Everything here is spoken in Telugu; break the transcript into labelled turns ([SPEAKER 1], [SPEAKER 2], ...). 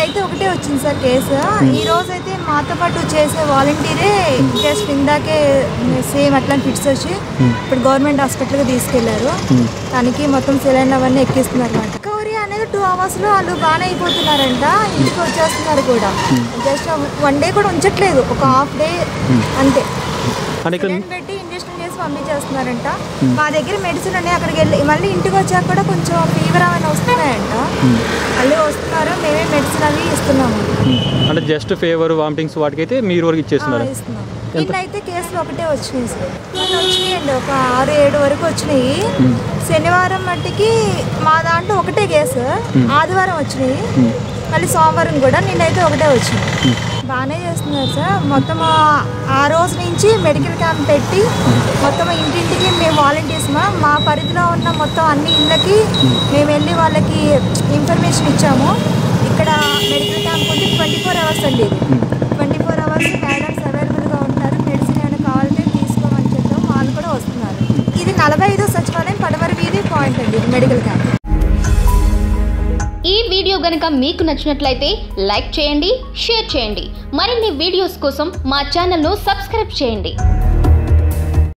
[SPEAKER 1] నిన్నైతే ఒకటే వచ్చింది సార్ కేసు ఈ రోజు అయితే మాతో పాటు చేసే వాలంటీరే జస్ట్ ఇందాకే సేమ్ అట్లా ఫిట్స్ వచ్చి ఇప్పుడు గవర్నమెంట్ హాస్పిటల్కి తీసుకెళ్లారు తనకి మొత్తం సిలిండర్ అవన్నీ ఎక్కిస్తున్నారు అనమాట రికవరీ అనేది టూ అవర్స్లో వాళ్ళు బాగానే అయిపోతున్నారంట ఇంటికి వచ్చేస్తున్నారు కూడా జస్ట్ వన్ డే కూడా ఉంచట్లేదు ఒక హాఫ్ డే అంతే
[SPEAKER 2] అంటే ఇక్కడ
[SPEAKER 1] సిలిండర్ పెట్టి ఇంజక్షన్ చేసి పంపించేస్తున్నారంట మా దగ్గర మెడిసిన్ ఉన్నాయి అక్కడికి వెళ్ళి మళ్ళీ ఇంటికి వచ్చాక కూడా కొంచెం ఫీవర్ అవన్నీ వస్తున్నాయంట మళ్ళీ వస్తున్నారు మేమే మెడిసిన్ అవి ఇస్తున్నాము
[SPEAKER 2] అంటే జస్ట్ ఫేవర్ వామిటింగ్స్ వాటికైతే మీరు వరకు
[SPEAKER 1] ఆ,
[SPEAKER 2] ఇచ్చేస్తున్నారు
[SPEAKER 1] ఇస్తున్నాం నిన్నైతే కేసులు ఒకటే వచ్చినాయి సార్ మొన్న వచ్చినాయండి ఒక ఆరు ఏడు వరకు వచ్చినాయి శనివారం మట్టికి మా దాంట్లో ఒకటే కేసు ఆదివారం వచ్చినాయి మళ్ళీ సోమవారం కూడా నిన్నైతే ఒకటే వచ్చింది బాగానే చేస్తున్నారు సార్ మొత్తం ఆ- ఆ రోజు నుంచి మెడికల్ క్యాంప్ పెట్టి మొత్తం ఇంటింటికి మేము వాలంటీర్స్ మా పరిధిలో ఉన్న మొత్తం అన్ని ఇళ్ళకి మేము వెళ్ళి వాళ్ళకి ఇన్ఫర్మేషన్ ఇచ్చాము ఇక్కడ మెడికల్ క్యాంప్ ఉంది ట్వంటీ ఫోర్ అవర్స్ అండి ఇది ట్వంటీ ఫోర్ అవర్స్ మేడమ్స్ అవైలబుల్గా ఉంటారు మెడిసిన్ ఏమైనా కావాలంటే తీసుకోమని చెప్పాము వాళ్ళు కూడా వస్తున్నారు ఇది నలభై ఐదో సచివాలయం పడమర వీధి పాయింట్ అండి ఇది మెడికల్ క్యాంప్
[SPEAKER 3] ఈ వీడియో గనుక మీకు నచ్చినట్లయితే లైక్ చేయండి షేర్ చేయండి మరిన్ని వీడియోస్ కోసం మా ఛానల్ను సబ్స్క్రైబ్ చేయండి